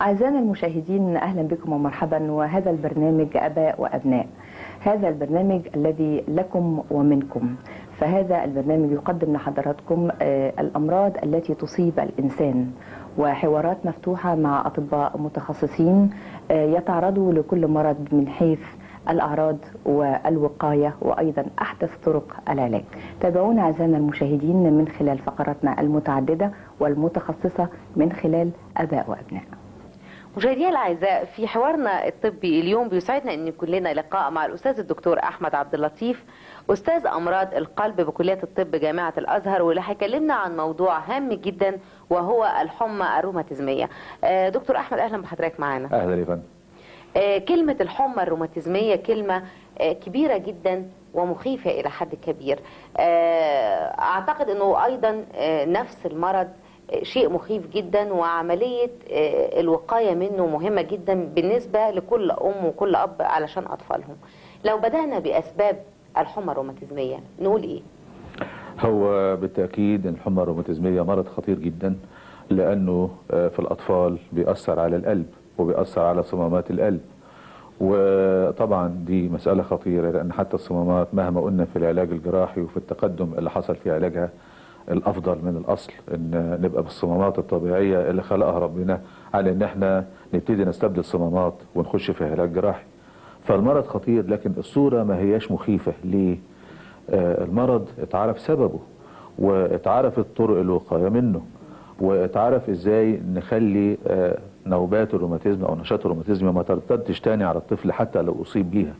أعزائنا المشاهدين أهلا بكم ومرحبا وهذا البرنامج أباء وأبناء هذا البرنامج الذي لكم ومنكم فهذا البرنامج يقدم لحضراتكم آه، الأمراض التي تصيب الإنسان وحوارات مفتوحة مع أطباء متخصصين آه، يتعرضوا لكل مرض من حيث الأعراض والوقاية وأيضا أحدث طرق العلاج تابعونا أعزائنا المشاهدين من خلال فقراتنا المتعددة والمتخصصة من خلال أباء وأبناء مشاهدينا الاعزاء في حوارنا الطبي اليوم بيسعدنا ان يكون لنا لقاء مع الاستاذ الدكتور احمد عبد اللطيف استاذ امراض القلب بكليه الطب جامعه الازهر واللي هيكلمنا عن موضوع هام جدا وهو الحمى الروماتيزميه آه، دكتور احمد اهلا بحضرتك معانا اهلا يا فندم آه، كلمه الحمى الروماتيزميه كلمه آه، كبيره جدا ومخيفه الى حد كبير آه، اعتقد انه ايضا آه، نفس المرض شيء مخيف جدا وعملية آه، الوقاية منه مهمة جدا بالنسبة لكل أم وكل أب علشان أطفالهم لو بدأنا بأسباب الحمى الروماتيزمية نقول إيه؟ هو بالتاكيد إن الحمى الروماتيزميه مرض خطير جدا لانه آه، في الاطفال بيأثر على القلب وبيأثر على صمامات القلب وطبعا دي مسألة خطيرة لأن حتى الصمامات مهما قلنا في العلاج الجراحي وفي التقدم اللي حصل في علاجها الأفضل من الأصل إن نبقى بالصمامات الطبيعية اللي خلقها ربنا على إن احنا نبتدي نستبدل صمامات ونخش في علاج جراحي فالمرض خطير لكن الصورة ما هياش مخيفة ليه؟ آه، المرض اتعرف سببه واتعرفت طرق الوقاية منه واتعرف ازاي نخلي آه، نوبات الروماتيزم او نشاط الروماتيزم ما ترتدش تاني على الطفل حتى لو اصيب بيها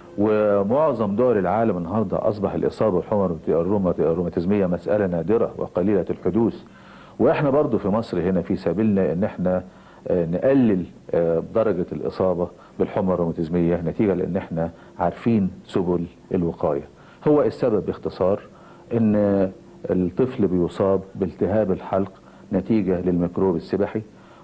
ومعظم دول العالم النهارده اصبح الاصابه بالحمى الرومات- الروماتيزميه مساله نادره وقليله الحدوث واحنا برضو في مصر هنا في سبيلنا ان احنا آه، نقلل آه، درجه الاصابه بالحمى الروماتيزميه نتيجه لان احنا عارفين سبل الوقايه هو السبب باختصار ان الطفل بيصاب بالتهاب الحلق نتيجه للميكروب السبحي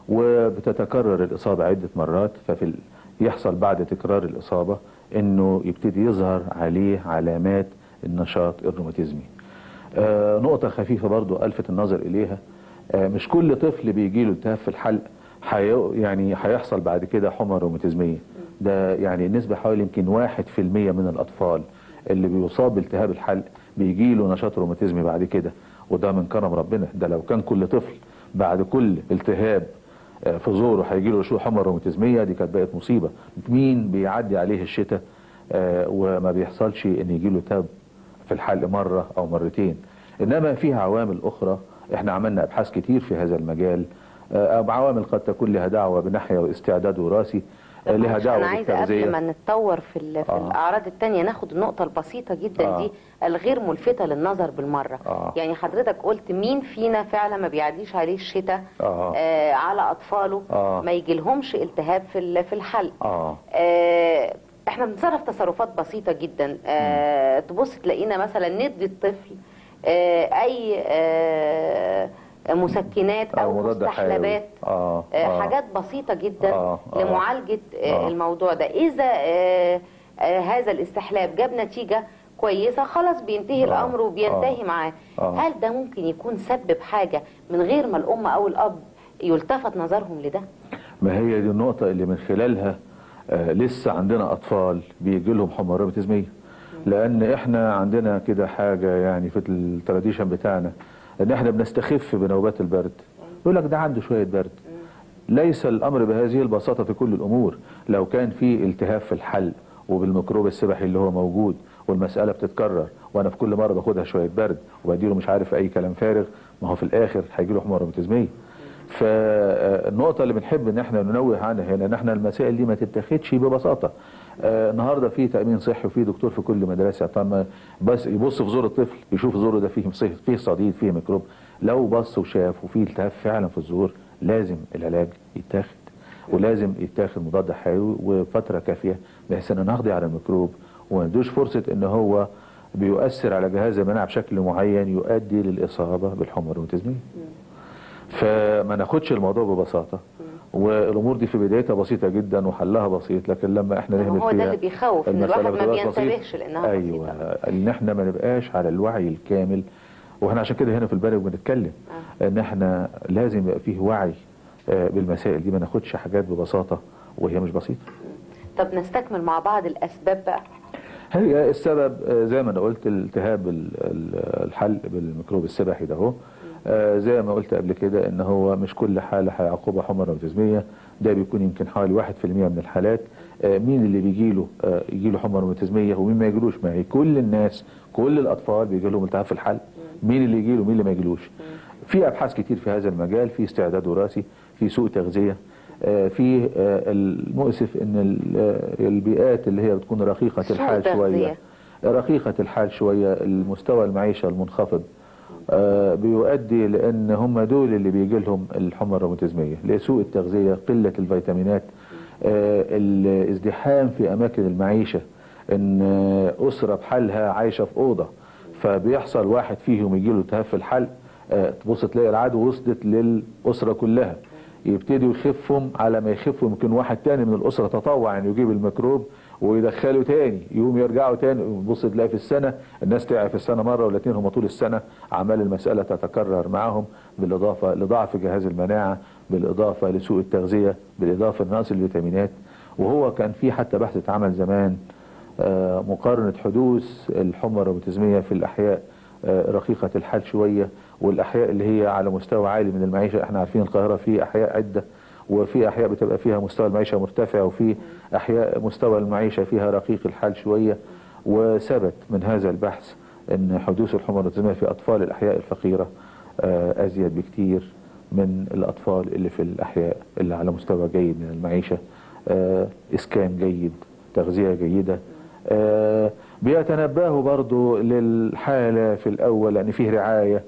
وبتتكرر الإصابة عدة مرات ففي ال- يحصل بعد تكرار الإصابة إنه يبتدي يظهر عليه علامات النشاط الروماتيزمي آه نقطة خفيفة برضو ألفت النظر إليها آه مش كل طفل بيجي له التهاب في الحلق حي... يعني هيحصل بعد كده حمى روماتيزمية ده يعني النسبة حوالي يمكن واحد في المية من الأطفال اللي بيصاب بالتهاب الحلق بيجي له نشاط روماتيزمي بعد كده وده من كرم ربنا ده لو كان كل طفل بعد كل التهاب آه، في زوره هيجي له شو حمى روماتيزميه دي كانت بقت مصيبه مين بيعدي عليه الشتاء آه، وما بيحصلش ان يجي له تب في الحلق مره او مرتين انما فيها عوامل اخرى احنا عملنا ابحاث كتير في هذا المجال آه، عوامل قد تكون لها دعوه بناحيه واستعداد وراثي آه، لها معلش، دعوه أنا عايزة قبل بالتغذيه ما نتطور في, ال- في آه. الأعراض التانية ناخد النقطة البسيطة جدا آه. دي الغير ملفتة للنظر بالمرة آه. يعني حضرتك قلت مين فينا فعلا ما بيعديش عليه الشتاء آه. آه على أطفاله آه. ما يجيلهمش التهاب في ال- في الحلق اه آه، احنا بنتصرف تصرفات بسيطة جدا آه، تبص تلاقينا مثلا ندي الطفل آه، اي آه، مسكنات او مضاد حيوي. مستحلبات اه آه، آه. حاجات بسيطة جدا آه، آه. لمعالجة آه، آه. الموضوع ده اذا آه، آه، هذا الاستحلاب جاب نتيجة كويسة خلاص بينتهي آه، الامر وبينتهي آه، معاه آه. هل ده ممكن يكون سبب حاجة من غير ما الام او الاب يلتفت نظرهم لده ما هي دي النقطة اللي من خلالها آه لسه عندنا أطفال بيجي لهم حمى روماتيزمية لأن إحنا عندنا كده حاجة يعني في التراديشن بتاعنا إن إحنا بنستخف بنوبات البرد يقول لك ده عنده شوية برد ليس الأمر بهذه البساطة في كل الأمور لو كان في التهاب في الحلق وبالميكروب السبحي اللي هو موجود والمسألة بتتكرر وأنا في كل مرة باخدها شوية برد وبديله مش عارف أي كلام فارغ ما هو في الآخر هيجي له حمى روماتيزمية فالنقطة اللي بنحب ان احنا ننوه عنها هنا ان احنا المسائل دي ما تتاخدش ببساطة آه، النهارده في تأمين صحي وفي دكتور في كل مدرسة طبعا بس يبص في زور الطفل يشوف زوره ده فيه صيف فيه صديد فيه ميكروب لو بص وشاف وفيه التهاب فعلا في الزور لازم العلاج يتاخد ولازم يتاخد مضاد حيوي وفترة كافية بحيث ان نقضي على الميكروب وما ندوش فرصة ان هو بيؤثر على جهاز المناعة بشكل معين يؤدي للإصابة بالحمى الروماتيزمية فما ناخدش الموضوع ببساطة والامور دي في بدايتها بسيطه جدا وحلها بسيط لكن لما احنا ما نهمل هو فيها ده اللي بيخوف ان المسألة الواحد ما بتبقى بسيطة. بينتبهش لانها ايوه بسيطة ان احنا ما نبقاش على الوعي الكامل واحنا عشان كده هنا في البرنامج بنتكلم ان احنا لازم يبقى فيه وعي آه، بالمسائل دي ما ناخدش حاجات ببساطه وهي مش بسيطه طب نستكمل مع بعض الاسباب بقى هي السبب آه، زي ما انا قلت التهاب ال- ال- الحلق بالميكروب السبحي ده اهو آه، زي ما قلت قبل كده ان هو مش كل حاله هيعقبها حمى روماتيزميه ده بيكون يمكن حوالي 1% من الحالات آه، مين اللي بيجي له يجي له حمى روماتيزميه ومين ما يجيلوش ما هي كل الناس كل الاطفال بيجي لهم التهاب في الحلق مين اللي يجي له مين اللي ما يجيلوش في ابحاث كتير في هذا المجال في استعداد وراثي في سوء تغذيه آه، في آه، المؤسف ان ال- آه، البيئات اللي هي بتكون رقيقه سوء الحال شويه تغذية. رقيقة الحال شوية المستوى المعيشة المنخفض آه، بيؤدي لأن هم دول اللي بيجي لهم الحمى الروماتيزمية لسوء التغذية قلة الفيتامينات آه، الازدحام في أماكن المعيشة إن آه، أسرة بحالها عايشة في أوضة فبيحصل واحد فيهم يجي له التهاب في الحلق آه، تبص تلاقي العدوى وصلت للأسرة كلها يبتدوا يخفهم على ما يخفوا يمكن واحد تاني من الأسرة تطوع يعني يجيب الميكروب ويدخله تاني يقوم يرجعوا تاني بص تلاقي في السنة الناس تعب في السنة مرة ولا اتنين هم طول السنة عمال المسألة تتكرر معاهم بالإضافة لضعف جهاز المناعة بالإضافة لسوء التغذية بالإضافة لنقص الفيتامينات وهو كان في حتى بحث اتعمل زمان آه، مقارنة حدوث الحمى الروماتيزمية في الأحياء آه، رقيقة الحال شوية والأحياء اللي هي على مستوى عالي من المعيشة احنا عارفين القاهرة في أحياء عدة وفي أحياء بتبقى فيها مستوى المعيشة مرتفع وفي أحياء مستوى المعيشة فيها رقيق الحال شوية وثبت من هذا البحث أن حدوث الحمى الروماتيزمية في أطفال الأحياء الفقيرة آه، أزيد بكتير من الأطفال اللي في الأحياء اللي على مستوى جيد من المعيشة آه، إسكان جيد تغذية جيدة آه، بيتنبهوا برضو للحالة في الأول لأن فيه رعاية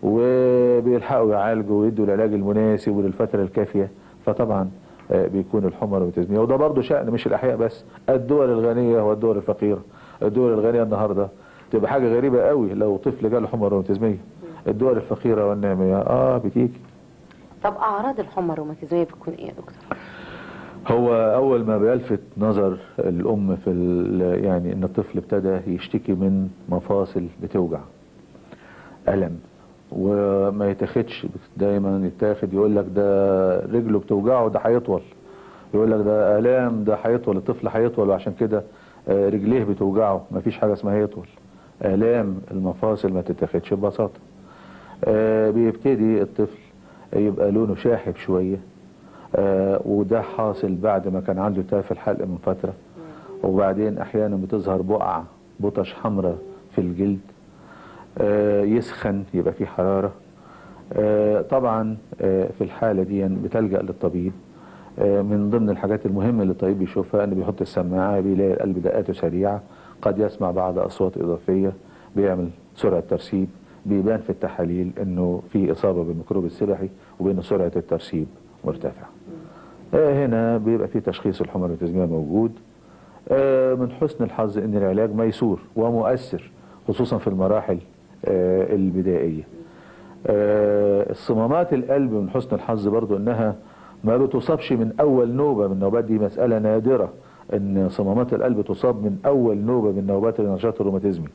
وبيلحقوا يعالجوا ويدوا العلاج المناسب وللفترة الكافية فطبعا آه، بيكون الحمى الروماتيزمية وده برضو شأن مش الأحياء بس الدول الغنية والدول الفقيرة الدول الغنية النهاردة تبقى حاجة غريبة قوي لو طفل جاله حمى روماتيزمية الدول الفقيرة والنامية اه بتيجي طب اعراض الحمى الروماتيزميه بتكون ايه يا دكتور هو اول ما بيلفت نظر الام في ال- يعني ان الطفل ابتدى يشتكي من مفاصل بتوجع الم وما يتاخدش دايما يتاخد يقول لك ده رجله بتوجعه ده هيطول يقول لك ده الام ده هيطول الطفل هيطول وعشان كده آه، رجليه بتوجعه ما فيش حاجه اسمها يطول الام المفاصل ما تتاخدش ببساطه آه، بيبتدي الطفل يبقى لونه شاحب شويه آه، وده حاصل بعد ما كان عنده التهاب في الحلق من فترة وبعدين احيانا بتظهر بقع بطش حمراء في الجلد آه، يسخن يبقى فيه حرارة آه، طبعا آه، في الحالة دي بتلجأ للطبيب آه، من ضمن الحاجات المهمة اللي الطبيب بيشوفها انه بيحط السماعة بيلاقي القلب دقاته سريعة قد يسمع بعض اصوات اضافية بيعمل سرعة ترسيب بيبان في التحاليل انه في اصابة بالميكروب السبحي وبان سرعة الترسيب مرتفعة آه، هنا بيبقى في تشخيص الحمى الروماتيزمية موجود آه، من حسن الحظ ان العلاج ميسور ومؤثر خصوصا في المراحل آه، البدائية آه، الصمامات القلب من حسن الحظ برضو انها ما بتصابش من اول نوبة من النوبات دي مسألة نادرة ان صمامات القلب تصاب من اول نوبة من نوبات النشاط الروماتيزمي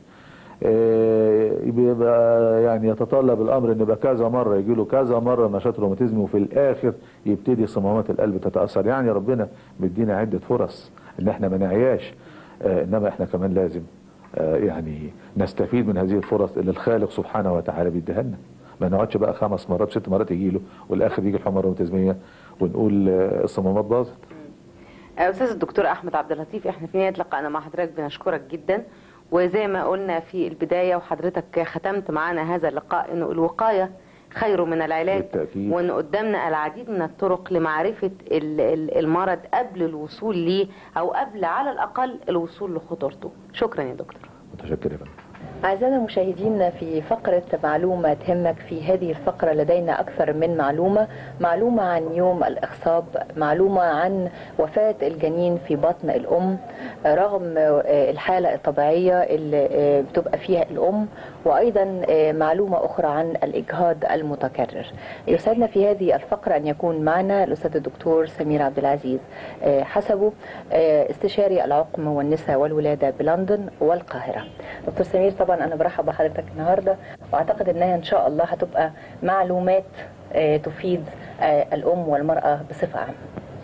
آه، بيبقى يعني يتطلب الامر ان يبقى كذا مره يجي له كذا مره نشاط روماتيزمي وفي الاخر يبتدي صمامات القلب تتاثر يعني ربنا مدينا عده فرص ان احنا ما نعياش آه، انما احنا كمان لازم آه، يعني نستفيد من هذه الفرص اللي الخالق سبحانه وتعالى بيديها لنا ما نقعدش بقى خمس مرات ست مرات يجي له والاخر يجي الحمى الروماتيزميه ونقول آه، الصمامات باظت آه، استاذ الدكتور احمد عبد اللطيف احنا في نهايه لقائنا مع حضرتك بنشكرك جدا وزي ما قلنا في البدايه وحضرتك ختمت معنا هذا اللقاء انه الوقايه خير من العلاج بالتأكيد. وان قدامنا العديد من الطرق لمعرفه ال- ال- المرض قبل الوصول ليه او قبل على الاقل الوصول لخطورته شكرا يا دكتور متشكر يا فندم أعزائنا المشاهدين في فقرة معلومة تهمك في هذه الفقرة لدينا أكثر من معلومة معلومة عن يوم الإخصاب معلومة عن وفاة الجنين في بطن الأم رغم الحالة الطبيعية اللي بتبقى فيها الأم وأيضا معلومة أخرى عن الإجهاض المتكرر يسعدنا في هذه الفقرة أن يكون معنا الأستاذ الدكتور سمير عبد العزيز حسبه استشاري العقم والنساء والولادة بلندن والقاهرة دكتور سمير طبعا انا برحب بحضرتك النهارده واعتقد انها ان شاء الله هتبقى معلومات آه، تفيد آه، الأم والمرأة بصفة عامة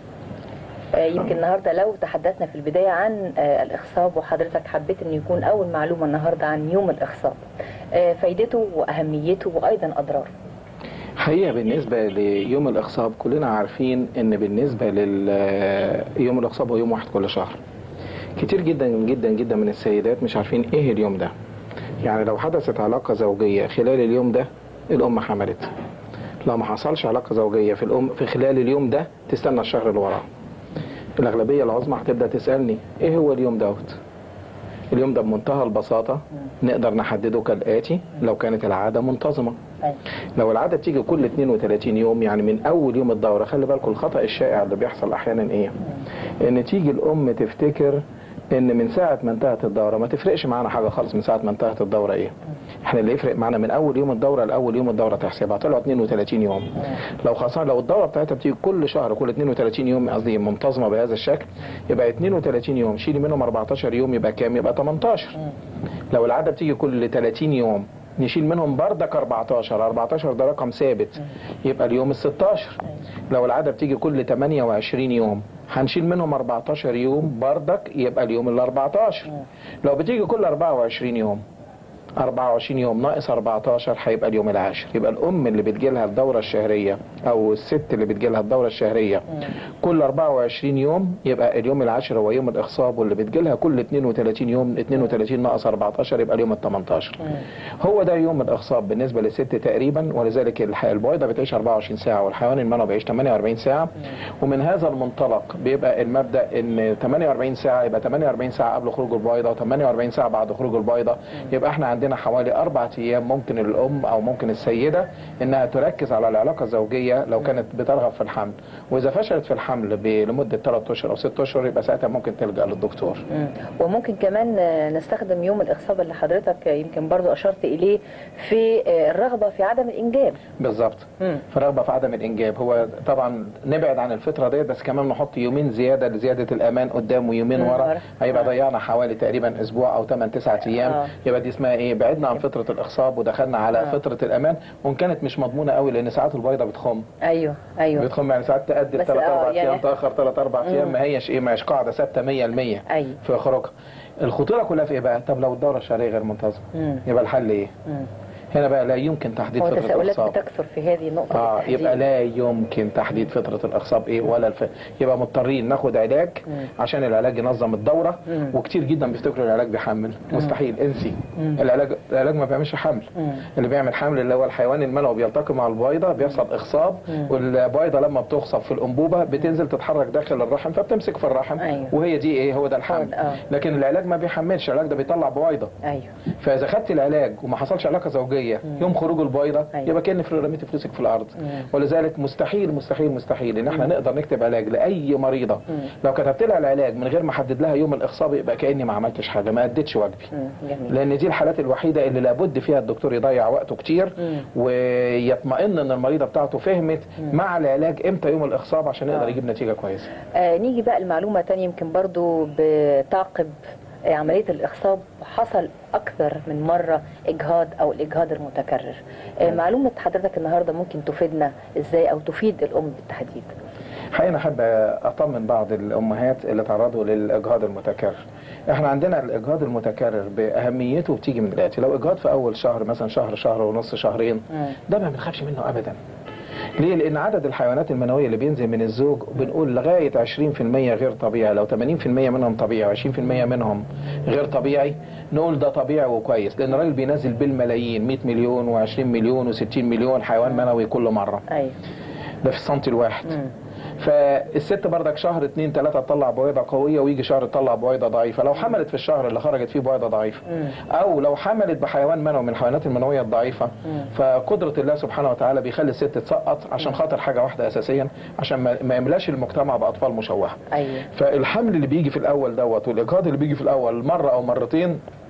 آه، يمكن النهارده لو تحدثنا في البدايه عن آه، الاخصاب وحضرتك حبيت انه يكون اول معلومه النهارده عن يوم الاخصاب آه، فايدته واهميته وايضا اضراره حقيقة بالنسبة ليوم الإخصاب كلنا عارفين إن بالنسبة ليوم الإخصاب هو يوم واحد كل شهر. كتير جدا جدا جدا من السيدات مش عارفين إيه اليوم ده. يعني لو حدثت علاقة زوجية خلال اليوم ده الأم حملت. لو ما حصلش علاقة زوجية في الأم في خلال اليوم ده تستنى الشهر اللي وراه. الأغلبية العظمى هتبدأ تسألني إيه هو اليوم دوت؟ اليوم ده بمنتهى البساطة نقدر نحدده كالآتي لو كانت العادة منتظمة. لو العادة بتيجي كل 32 يوم يعني من أول يوم الدورة خلي بالكم الخطأ الشائع اللي بيحصل أحيانا إيه؟ إن تيجي الأم تفتكر إن من ساعة ما انتهت الدورة ما تفرقش معانا حاجة خالص من ساعة ما انتهت الدورة إيه؟ إحنا اللي يفرق معانا من أول يوم الدورة لأول يوم الدورة تحسبها طلعوا 32 يوم. لو خاصة لو الدورة بتاعتها بتيجي كل شهر كل 32 يوم قصدي منتظمة بهذا الشكل يبقى 32 يوم شيلي منهم 14 يوم يبقى كام؟ يبقى 18. لو العادة بتيجي كل 30 يوم نشيل منهم بردك 14 14 ده رقم ثابت يبقى اليوم ال 16 لو العادة بتيجي كل 28 يوم هنشيل منهم 14 يوم بردك يبقى اليوم ال 14 لو بتيجي كل 24 يوم 24 يوم ناقص 14 هيبقى اليوم العاشر يبقى الام اللي بتجيلها الدوره الشهريه او الست اللي بتجيلها الدوره الشهريه كل 24 يوم يبقى اليوم العاشر هو يوم الاخصاب واللي بتجيلها كل 32 يوم 32 ناقص 14 يبقى اليوم ال 18 هو ده يوم الاخصاب بالنسبه للست تقريبا ولذلك الح- البويضه بتعيش 24 ساعه والحيوان المنوي بيعيش 48 ساعه ومن هذا المنطلق بيبقى المبدا ان 48 ساعه يبقى 48 ساعه قبل خروج البويضه و48 ساعه بعد خروج البويضه يبقى احنا عندنا حوالي اربع ايام ممكن الام او ممكن السيده انها تركز على العلاقه الزوجيه لو كانت بترغب في الحمل واذا فشلت في الحمل ب- لمده 3 اشهر او 6 اشهر يبقى ساعتها ممكن تلجا للدكتور مم. وممكن كمان آه، نستخدم يوم الاخصاب اللي حضرتك آه، يمكن برضو اشرت اليه في آه، الرغبه في عدم الانجاب بالظبط مم. فرغبه في عدم الانجاب هو طبعا نبعد عن الفتره ديت بس كمان نحط يومين زياده لزياده الامان قدام ويومين مم. ورا هيبقى آه. ضيعنا حوالي تقريبا اسبوع او 8 9 ايام آه. يبقى دي اسمها ايه بعدنا عن فتره الاخصاب ودخلنا على آه. فتره الامان وان كانت مش مضمونه قوي لان ساعات البيضه بتخم ايوه ايوه بتخم يعني ساعات تقدم بس 3 آه، 4 يعني- ايام تاخر 3 4 ايام ما هيش ايه ما هيش قاعده ثابته 100% ايوه في خروجها الخطوره كلها في ايه بقى طب لو الدوره الشهريه غير منتظمه مم. يبقى الحل ايه مم. هنا بقى لا يمكن تحديد هو فتره تساؤلات الاخصاب بتكثر في هذه النقطه اه بالتحديد. يبقى لا يمكن تحديد فتره الاخصاب ايه ولا الف... يبقى مضطرين ناخد علاج مم. عشان العلاج ينظم الدوره مم. وكتير جدا بيفتكروا العلاج بيحمل مستحيل انسي مم. العلاج العلاج ما بيعملش حمل مم. اللي بيعمل حمل اللي هو الحيوان المنوي بيلتقي مع البويضه بيحصل اخصاب مم. والبويضه لما بتخصب في الانبوبه بتنزل تتحرك داخل الرحم فبتمسك في الرحم أيوة. وهي دي ايه هو ده الحمل آه. لكن العلاج ما بيحملش العلاج ده بيطلع بويضه ايوه فاذا خدت العلاج وما حصلش علاقه زوجيه يوم خروج البيضه أيوة. يبقى كان رميت فلوسك في الارض مم. ولذلك مستحيل مستحيل مستحيل ان احنا نقدر نكتب علاج لاي مريضه مم. لو كتبت لها العلاج من غير ما احدد لها يوم الاخصاب يبقى كاني ما عملتش حاجه ما اديتش واجبي مم. جميل لان دي الحالات الوحيده اللي لابد فيها الدكتور يضيع وقته كتير مم. ويطمئن ان المريضه بتاعته فهمت مع العلاج امتى يوم الاخصاب عشان يقدر آه. يجيب نتيجه كويسه آه نيجي بقى المعلومة تانية يمكن برضو بتعقب آه، عملية الإخصاب حصل أكثر من مرة إجهاض أو الإجهاض المتكرر آه معلومة حضرتك النهاردة ممكن تفيدنا إزاي أو تفيد الأم بالتحديد حقيقة أنا أحب أطمن بعض الأمهات اللي تعرضوا للإجهاض المتكرر. إحنا عندنا الإجهاض المتكرر بأهميته بتيجي من الآتي، لو إجهاض في أول شهر مثلا شهر شهر ونص شهرين مم. ده ما بنخافش منه أبدا. ليه؟ لأن عدد الحيوانات المنوية اللي بينزل من الزوج بنقول لغاية 20% غير طبيعي، لو 80% منهم طبيعي و20% منهم غير طبيعي نقول ده طبيعي وكويس، لأن الراجل بينزل بالملايين 100 مليون و20 مليون و60 مليون حيوان منوي كل مرة. أيوه ده في السنتي الواحد. مم. فالست بردك شهر اتنين تلاتة تطلع بويضة قوية ويجي شهر تطلع بويضة ضعيفة لو حملت في الشهر اللي خرجت فيه بويضة ضعيفة مم. او لو حملت بحيوان منوي من الحيوانات المنوية الضعيفة مم. فقدرة الله سبحانه وتعالى بيخلي الست تسقط عشان خاطر حاجة واحدة اساسيا عشان ما ما يملاش المجتمع باطفال مشوهة أيوه فالحمل اللي بيجي في الاول دوت والاجهاض اللي بيجي في الاول مرة او مرتين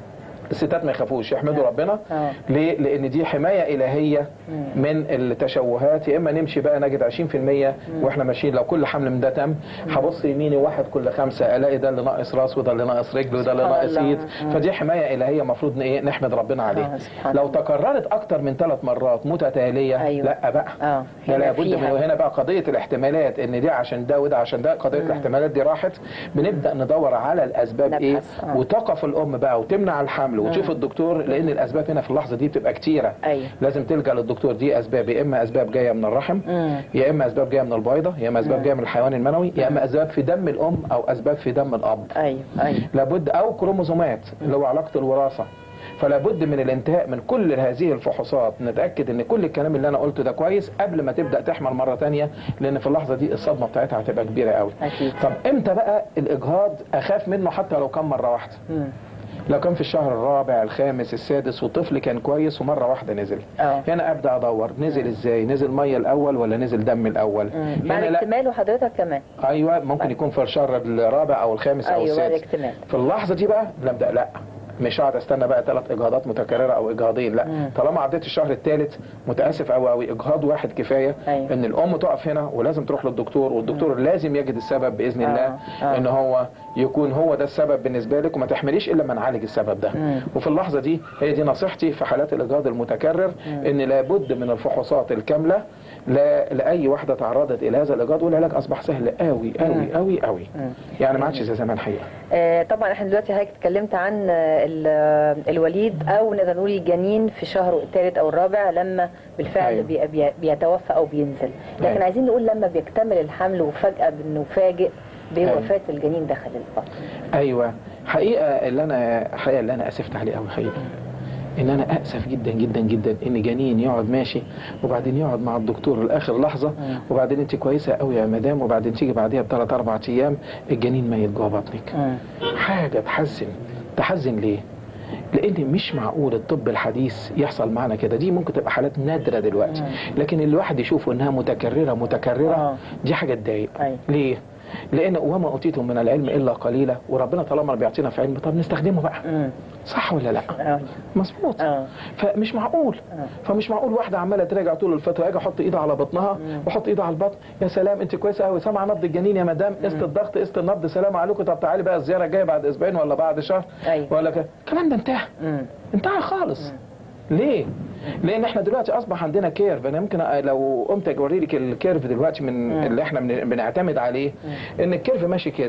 الستات ما يخافوش يحمدوا ربنا آه. ليه؟ لان دي حمايه الهيه من التشوهات يا اما نمشي بقى نجد 20% واحنا ماشيين لو كل حمل من ده تم هبص يميني واحد كل خمسه الاقي ده اللي ناقص راس وده اللي ناقص رجل وده اللي سبحان ناقص الله. ايد آه. فدي حمايه الهيه المفروض ايه نحمد ربنا آه، عليها سبحان لو الله. تكررت اكتر من ثلاث مرات متتاليه أيوة. لا بقى آه، ده هنا لابد من فيها. هنا بقى قضيه الاحتمالات ان دي عشان ده وده عشان ده قضيه الاحتمالات دي راحت بنبدا ندور على الاسباب ايه نبحث، آه. وتقف الام بقى وتمنع الحمل وتشوف الدكتور لان الاسباب هنا في اللحظه دي بتبقى كتيره أيوة. لازم تلجا للدكتور دي اسباب يا اما اسباب جايه من الرحم مم. يا اما اسباب جايه من البويضه يا اما اسباب جايه من الحيوان المنوي يا اما اسباب في دم الام او اسباب في دم الاب ايوه ايوه لابد او كروموزومات اللي هو علاقه الوراثه فلا بد من الانتهاء من كل هذه الفحوصات نتاكد ان كل الكلام اللي انا قلته ده كويس قبل ما تبدا تحمل مره تانية لان في اللحظه دي الصدمه بتاعتها هتبقى كبيره قوي أكيد. طب امتى بقى الاجهاض اخاف منه حتى لو كان مره واحده مم. لو كان في الشهر الرابع الخامس السادس والطفل كان كويس ومره واحده نزل اه هنا ابدا ادور نزل ازاي نزل ميه الاول ولا نزل دم الاول مم. بعد هنا لا اكتماله حضرتك كمان ايوه ممكن يكون في الشهر الرابع او الخامس او ايوه بعد السادس اكتمال في اللحظه دي بقى نبدا لا مش هقعد استنى بقى ثلاث اجهاضات متكرره او اجهاضين لا مم. طالما عديت الشهر الثالث متاسف قوي قوي اجهاض واحد كفايه أيوة. ان الام تقف هنا ولازم تروح للدكتور والدكتور لازم يجد السبب باذن آه، الله آه. ان هو يكون هو ده السبب بالنسبه لك وما تحمليش الا ما نعالج السبب ده مم. وفي اللحظه دي هي دي نصيحتي في حالات الاجهاض المتكرر ان لابد من الفحوصات الكامله لا لاي واحده تعرضت الى هذا الاجهاض والعلاج اصبح سهل قوي قوي قوي قوي مم. يعني ما عادش زي زمان حقيقه آه، طبعا احنا دلوقتي حضرتك اتكلمت عن آه، ال- آه، الوليد او نقدر نقول الجنين في شهره الثالث او الرابع لما بالفعل أيوة. بي- بي- بيتوفى او بينزل لكن أيوة. عايزين نقول لما بيكتمل الحمل وفجاه بنفاجئ أيوة. بوفاه الجنين داخل البطن ايوه حقيقه اللي انا حقيقه اللي انا اسفت عليه قوي حقيقه ان انا اسف جدا جدا جدا ان جنين يقعد ماشي وبعدين يقعد مع الدكتور لاخر لحظه وبعدين انت كويسه قوي يا مدام وبعدين تيجي بعديها بثلاث اربع ايام الجنين ميت جوه بطنك حاجه تحزن تحزن ليه لان مش معقول الطب الحديث يحصل معنا كده دي ممكن تبقى حالات نادره دلوقتي لكن الواحد يشوفه انها متكرره متكرره آه. دي حاجه تضايق أيوة. ليه لان وما اوتيتم من العلم الا قليلا وربنا طالما بيعطينا في علم طب نستخدمه بقى مم. صح ولا لا آه. مظبوط آه. فمش معقول آه. فمش معقول واحده عماله تراجع طول الفتره اجي احط ايدها على بطنها واحط ايدها على البطن يا سلام انت كويسه قوي سامعه نبض الجنين يا مدام قست الضغط قست النبض سلام عليكم طب تعالي بقى الزياره الجايه بعد اسبوعين ولا بعد شهر أيوة. ولا كده الكلام ده انتهى مم. انتهى خالص ليه؟ لان احنا دلوقتي اصبح عندنا كيرف انا يمكن لو قمت اوري لك الكيرف دلوقتي من اللي احنا بن- بنعتمد عليه ان الكيرف ماشي كده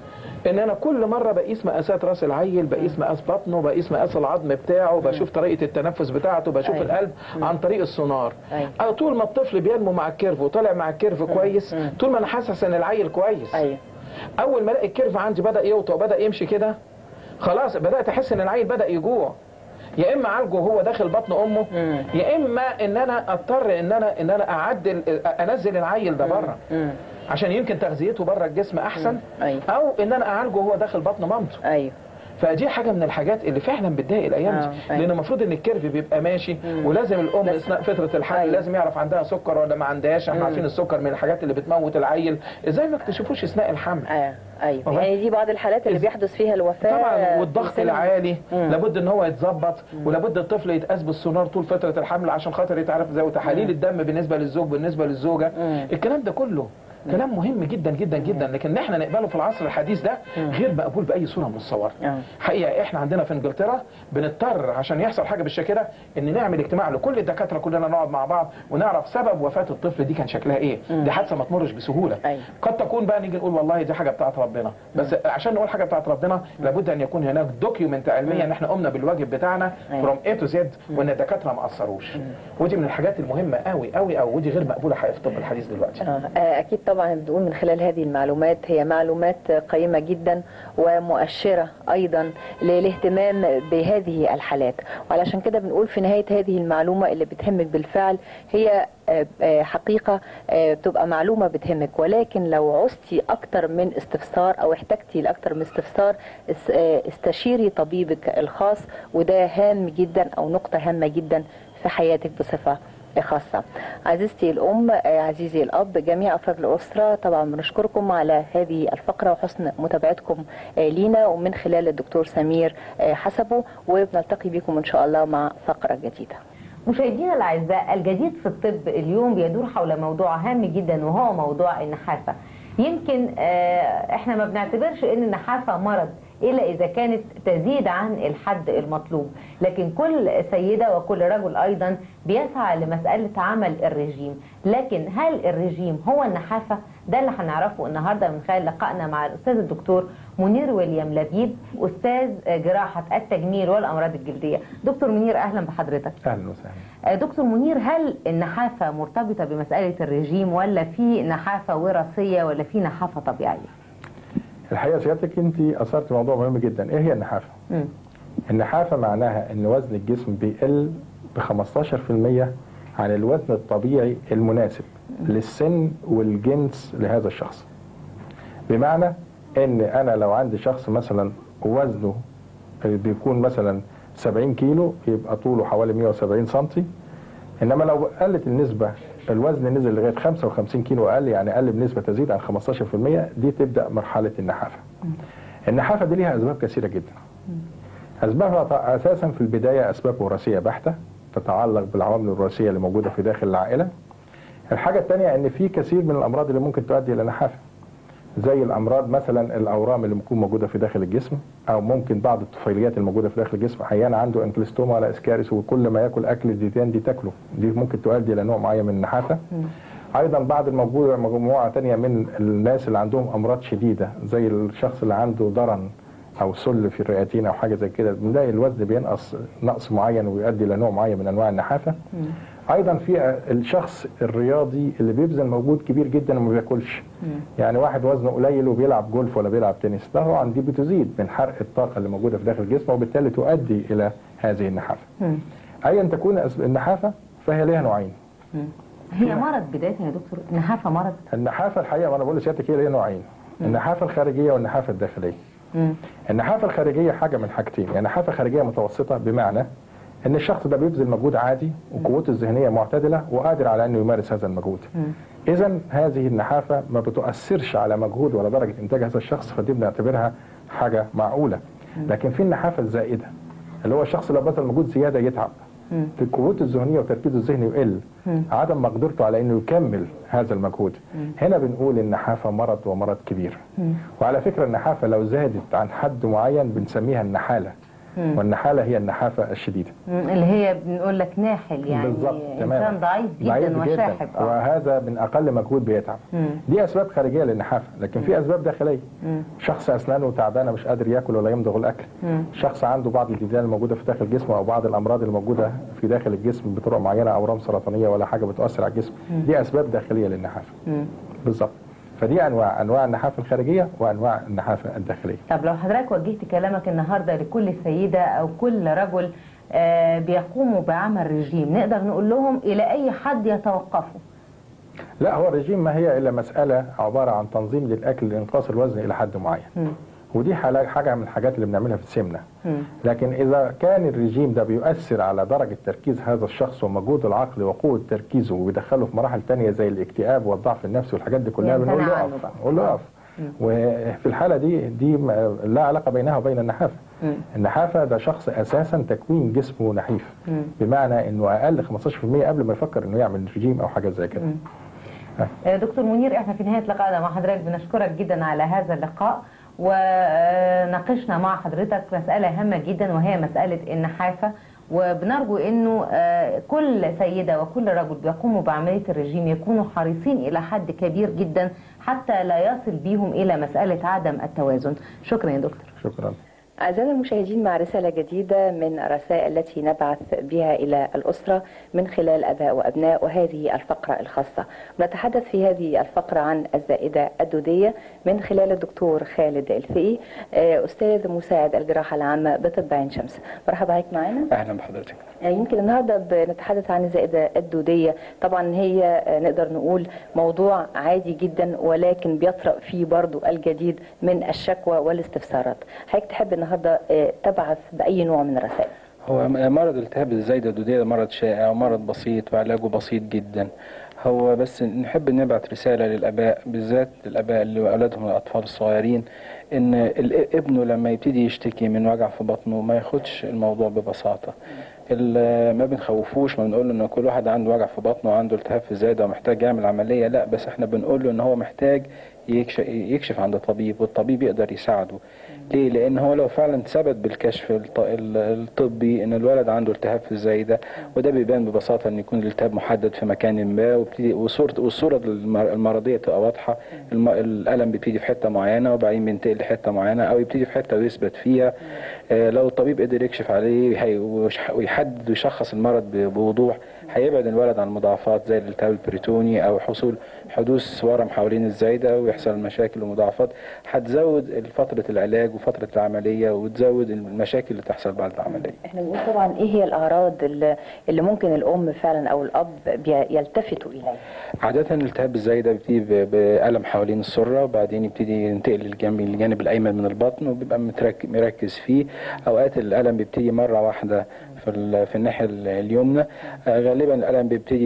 ان انا كل مره بقيس مقاسات راس العيل بقيس مقاس بطنه بقيس مقاس العظم بتاعه بشوف طريقه التنفس بتاعته بشوف أيوة. القلب عن طريق السونار أيوة. أه طول ما الطفل بينمو مع الكيرف وطالع مع الكيرف كويس طول ما انا حاسس ان العيل كويس ايوه اول ما الاقي الكيرف عندي بدا يوطى وبدا يمشي كده خلاص بدات احس ان العيل بدا يجوع يا اما اعالجه وهو داخل بطن امه مم. يا اما ان انا اضطر ان انا ان انا اعدل انزل العيل ده بره مم. عشان يمكن تغذيته بره الجسم احسن أيوة. او ان انا اعالجه وهو داخل بطن مامته ايوه فدي حاجه من الحاجات اللي فعلا بتضايق الايام آه، دي أيوة. لان المفروض ان الكيرف بيبقى ماشي ولازم الام بس- اثناء فتره الحمل أيوة. لازم يعرف عندها سكر ولا ما عندهاش احنا عارفين السكر من الحاجات اللي بتموت العيل ازاي ما اكتشفوش اثناء الحمل آه. ايوه والله. يعني دي بعض الحالات اللي إز- بيحدث فيها الوفاه طبعا والضغط في سن- العالي مم. لابد ان هو يتظبط ولابد الطفل يتقاس بالسونار طول فتره الحمل عشان خاطر يتعرف ازاي وتحاليل الدم بالنسبه للزوج بالنسبه للزوجه مم. الكلام ده كله كلام مهم جدا جدا جدا لكن احنا نقبله في العصر الحديث ده غير مقبول باي صوره من الصور آه. حقيقه احنا عندنا في انجلترا بنضطر عشان يحصل حاجه بالشكل ده ان نعمل اجتماع لكل الدكاتره كلنا نقعد مع بعض ونعرف سبب وفاه الطفل دي كان شكلها ايه دي حادثه ما تمرش بسهوله أيوة. قد تكون بقى نيجي نقول والله دي حاجه بتاعت ربنا بس عشان نقول حاجه بتاعت ربنا لابد ان يكون هناك دوكيومنت علميه ان احنا قمنا بالواجب بتاعنا أيوة. فروم اي تو زد وان الدكاتره ما قصروش ودي من الحاجات المهمه قوي قوي قوي ودي غير مقبوله حقيقة في الطب الحديث دلوقتي آه، آه، أكيد طبعا بنقول من خلال هذه المعلومات هي معلومات قيمة جدا ومؤشرة أيضا للاهتمام بهذه الحالات وعلشان كده بنقول في نهاية هذه المعلومة اللي بتهمك بالفعل هي آه، آه، حقيقة آه، بتبقى معلومة بتهمك ولكن لو عوزتي أكتر من استفسار أو احتجتي لأكتر من استفسار اس- آه، استشيري طبيبك الخاص وده هام جدا أو نقطة هامة جدا في حياتك بصفة خاصة عزيزتي الأم آه، عزيزي الأب جميع أفراد الأسرة طبعا بنشكركم على هذه الفقرة وحسن متابعتكم آه، لينا ومن خلال الدكتور سمير آه، حسبه وبنلتقي بكم إن شاء الله مع فقرة جديدة مشاهدينا الاعزاء الجديد في الطب اليوم بيدور حول موضوع هام جدا وهو موضوع النحافه يمكن آه، احنا ما بنعتبرش ان النحافه مرض الا اذا كانت تزيد عن الحد المطلوب لكن كل سيده وكل رجل ايضا بيسعى لمساله عمل الرجيم لكن هل الرجيم هو النحافه ده اللي هنعرفه النهارده من خلال لقائنا مع الاستاذ الدكتور منير ويليام لبيب استاذ جراحه التجميل والامراض الجلديه دكتور منير اهلا بحضرتك اهلا وسهلا آه، دكتور منير هل النحافة مرتبطة بمسألة الرجيم ولا في نحافة وراثية ولا في نحافة طبيعية؟ الحقيقه سيادتك انت اثرت موضوع مهم جدا ايه هي النحافه مم. النحافه معناها ان وزن الجسم بيقل ب 15% عن الوزن الطبيعي المناسب للسن والجنس لهذا الشخص بمعنى ان انا لو عندي شخص مثلا وزنه بيكون مثلا 70 كيلو يبقى طوله حوالي 170 سنتي انما لو قلت النسبه الوزن نزل لغايه 55 كيلو اقل يعني اقل بنسبه تزيد عن 15% دي تبدا مرحله النحافه. النحافه دي ليها اسباب كثيره جدا. اسبابها اساسا في البدايه اسباب وراثيه بحته تتعلق بالعوامل الوراثيه اللي موجوده في داخل العائله. الحاجه الثانيه ان في كثير من الامراض اللي ممكن تؤدي الى نحافه. زي الامراض مثلا الاورام اللي بتكون موجوده في داخل الجسم او ممكن بعض الطفيليات الموجوده في داخل الجسم احيانا عنده انكلستوما ولا اسكاريس وكل ما ياكل اكل الديدان دي تاكله دي ممكن تؤدي الى نوع معين من النحافه ايضا بعض الموجوده مجموعه تانية من الناس اللي عندهم امراض شديده زي الشخص اللي عنده ضرن او سل في الرئتين او حاجه زي كده بنلاقي الوزن بينقص نقص معين ويؤدي الى نوع معين من انواع النحافه ايضا في الشخص الرياضي اللي بيبذل مجهود كبير جدا وما بياكلش يعني واحد وزنه قليل وبيلعب جولف ولا بيلعب تنس ده طبعا دي بتزيد من حرق الطاقه اللي موجوده في داخل الجسم وبالتالي تؤدي الى هذه النحافه ايا تكون أس- النحافه فهي ليها نوعين هي مرض بداية يا دكتور النحافة مرض؟ النحافه الحقيقه وانا بقول لسيادتك هي ليها نوعين النحافه الخارجيه والنحافه الداخليه مم. النحافه الخارجيه حاجه من حاجتين يعني نحافه خارجيه متوسطه بمعنى ان الشخص ده بيبذل مجهود عادي وقوته الذهنيه معتدله وقادر على انه يمارس هذا المجهود اذا هذه النحافه ما بتؤثرش على مجهود ولا درجه انتاج هذا الشخص فدي بنعتبرها حاجه معقوله لكن في النحافه الزائده اللي هو الشخص لو بذل مجهود زياده يتعب قوته الذهنيه وتركيزه الذهني يقل عدم مقدرته على انه يكمل هذا المجهود هنا بنقول النحافه مرض ومرض كبير وعلى فكره النحافه لو زادت عن حد معين بنسميها النحاله والنحاله هي النحافه الشديده مم. اللي هي بنقول لك ناحل يعني بالظبط إنسان ضعيف جدا وشاحب آه. وهذا من اقل مجهود بيتعب مم. دي اسباب خارجيه للنحافه لكن في اسباب داخليه شخص اسنانه تعبانه مش قادر ياكل ولا يمضغ الاكل شخص عنده بعض الديدان الموجوده في داخل جسمه او بعض الامراض الموجوده في داخل الجسم بطرق معينه اورام سرطانيه ولا حاجه بتاثر على الجسم دي اسباب داخليه للنحافه بالظبط فدي انواع انواع النحافه الخارجيه وانواع النحافه الداخليه طب لو حضرتك وجهت كلامك النهارده لكل سيدة أو كل رجل آه، بيقوموا بعمل رجيم نقدر نقول لهم إلى أي حد يتوقفوا لا هو الرجيم ما هي الا مساله عباره عن تنظيم للاكل لانقاص الوزن الى حد معين ودي حاجه حاجه من الحاجات اللي بنعملها في السمنه لكن اذا كان الرجيم ده بيؤثر على درجه تركيز هذا الشخص ومجهود العقل وقوه تركيزه وبيدخله في مراحل تانية زي الاكتئاب والضعف النفسي والحاجات دي كلها يمتنع بنقول له عنه اقف بقى. نقول له اقف وفي الحاله دي دي م- لا علاقه بينها وبين النحافه النحافه ده شخص اساسا تكوين جسمه نحيف بمعنى انه اقل 15% قبل ما يفكر انه يعمل رجيم او حاجه زي كده آه، دكتور منير احنا في نهايه لقائنا مع حضرتك بنشكرك جدا على هذا اللقاء وناقشنا مع حضرتك مساله هامه جدا وهي مساله النحافه وبنرجو انه آه، كل سيده وكل رجل بيقوموا بعمليه الرجيم يكونوا حريصين الى حد كبير جدا حتى لا يصل بيهم الى مساله عدم التوازن شكرا يا دكتور شكرا أعزائنا المشاهدين مع رسالة جديدة من الرسائل التي نبعث بها إلى الأسرة من خلال أباء وأبناء وهذه الفقرة الخاصة نتحدث في هذه الفقرة عن الزائدة الدودية من خلال الدكتور خالد الفقي آه، أستاذ مساعد الجراحة العامة بطب عين شمس مرحبا بك معنا اهلا بحضرتك يعني يمكن النهارده بنتحدث عن الزائده الدوديه طبعا هي آه، نقدر نقول موضوع عادي جدا ولكن بيطرأ فيه برضو الجديد من الشكوى والاستفسارات حضرتك تحب النهارده آه، تبعث باي نوع من الرسائل هو مرض التهاب الزايدة الدودية ده مرض شائع ومرض بسيط وعلاجه بسيط جدا هو بس نحب نبعت رسالة للآباء بالذات للآباء اللي أولادهم الأطفال الصغيرين إن ال- ابنه لما يبتدي يشتكي من وجع في بطنه ما ياخدش الموضوع ببساطة ال- ما بنخوفوش ما بنقول له ان كل واحد عنده وجع في بطنه وعنده التهاب في الزايده ومحتاج يعمل عمليه لا بس احنا بنقول له ان هو محتاج يكشف, يكشف عند طبيب والطبيب يقدر يساعده ليه؟ لان هو لو فعلا ثبت بالكشف الط- ال- الطبي ان الولد عنده التهاب في الزايده وده بيبان ببساطه ان يكون الالتهاب محدد في مكان ما وبتدي وصوره والصوره المر- المرضيه تبقى واضحه الم- الالم بيبتدي في حته معينه وبعدين بينتقل لحته معينه او يبتدي في حته ويثبت فيها آه، لو الطبيب قدر يكشف عليه هي- ويش- ويحدد ويشخص المرض ب- بوضوح هيبعد الولد عن مضاعفات زي الالتهاب البريتوني او حصول حدوث ورم حوالين الزايده ويحصل مشاكل ومضاعفات هتزود فتره العلاج وفتره العمليه وتزود المشاكل اللي تحصل بعد العمليه احنا بنقول طبعا ايه هي الاعراض اللي, اللي ممكن الام فعلا او الاب بي- يلتفتوا اليها عادة التهاب الزايدة بيبتدي ب- بألم حوالين السرة وبعدين يبتدي ينتقل للجنب الجانب الأيمن من البطن وبيبقى مترك- مركز فيه أوقات الألم بيبتدي مرة واحدة في, ال- في الناحية ال- اليمنى آه، غالبا الألم بيبتدي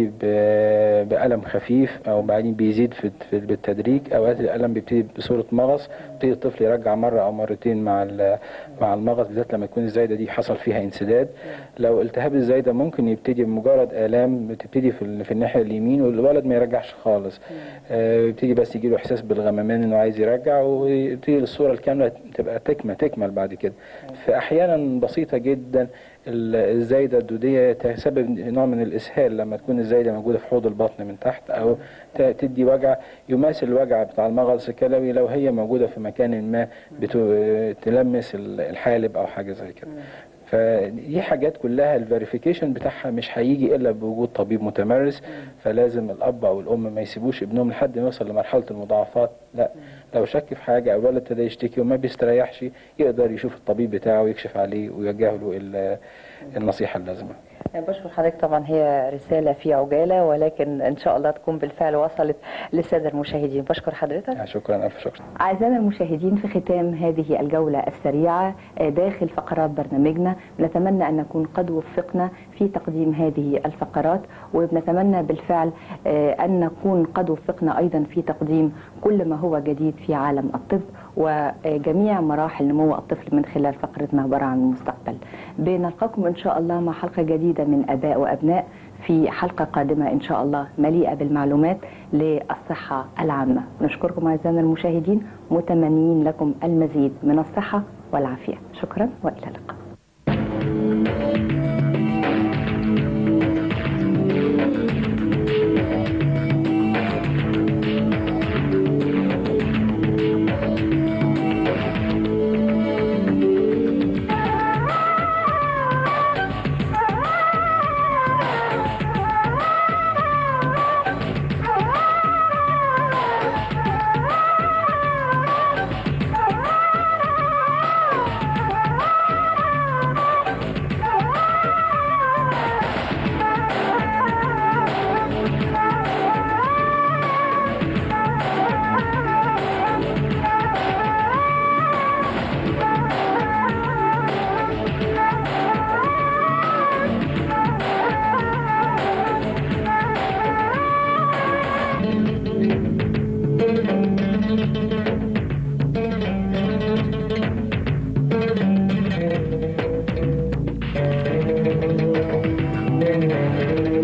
ب- بألم خفيف أو بعدين بيزيد في في- بالتدريج أوقات الألم بيبتدي بصورة مغص يبتدي الطفل يرجع مرة أو مرتين مع ال- مع المغص بالذات لما يكون الزايدة دي حصل فيها انسداد لو التهاب الزايدة ممكن يبتدي بمجرد آلام بتبتدي في, ال- في الناحية اليمين والولد ما يرجعش خالص آه، يبتدي بس يجي له إحساس بالغممان إنه عايز يرجع ويبتدي الصورة الكاملة تبقى تكمل تكمل بعد كده في أحيانا بسيطة جدا ال- الزايدة الدودية تسبب نوع من الإسهال لما تكون الزايدة موجودة في حوض البطن من تحت أو ت- تدي وجع يماثل الوجع بتاع المغص الكلوي لو هي موجودة في مكان ما بتو- تلمس ال- الحالب أو حاجة زي كده فدي حاجات كلها الفيريفيكيشن بتاعها مش هيجي الا بوجود طبيب متمرس فلازم الاب او الام ما يسيبوش ابنهم لحد ما يوصل لمرحله المضاعفات لا لو شك في حاجه او الولد ابتدى يشتكي وما بيستريحش يقدر يشوف الطبيب بتاعه ويكشف عليه ويوجه له ال- النصيحه اللازمه بشكر حضرتك طبعا هي رسالة في عجالة ولكن إن شاء الله تكون بالفعل وصلت للسادة المشاهدين بشكر حضرتك شكرا الف شكر أعزائنا المشاهدين في ختام هذه الجولة السريعة آه، داخل فقرات برنامجنا نتمنى أن نكون قد وفقنا في تقديم هذه الفقرات وبنتمنى بالفعل آه، أن نكون قد وفقنا أيضا في تقديم كل ما هو جديد في عالم الطب وجميع مراحل نمو الطفل من خلال فقرتنا برا عن المستقبل بنلقاكم إن شاء الله مع حلقة جديدة من أباء وأبناء في حلقة قادمة إن شاء الله مليئة بالمعلومات للصحة العامة نشكركم أعزائنا المشاهدين متمنين لكم المزيد من الصحة والعافية شكرا وإلى اللقاء Thank you.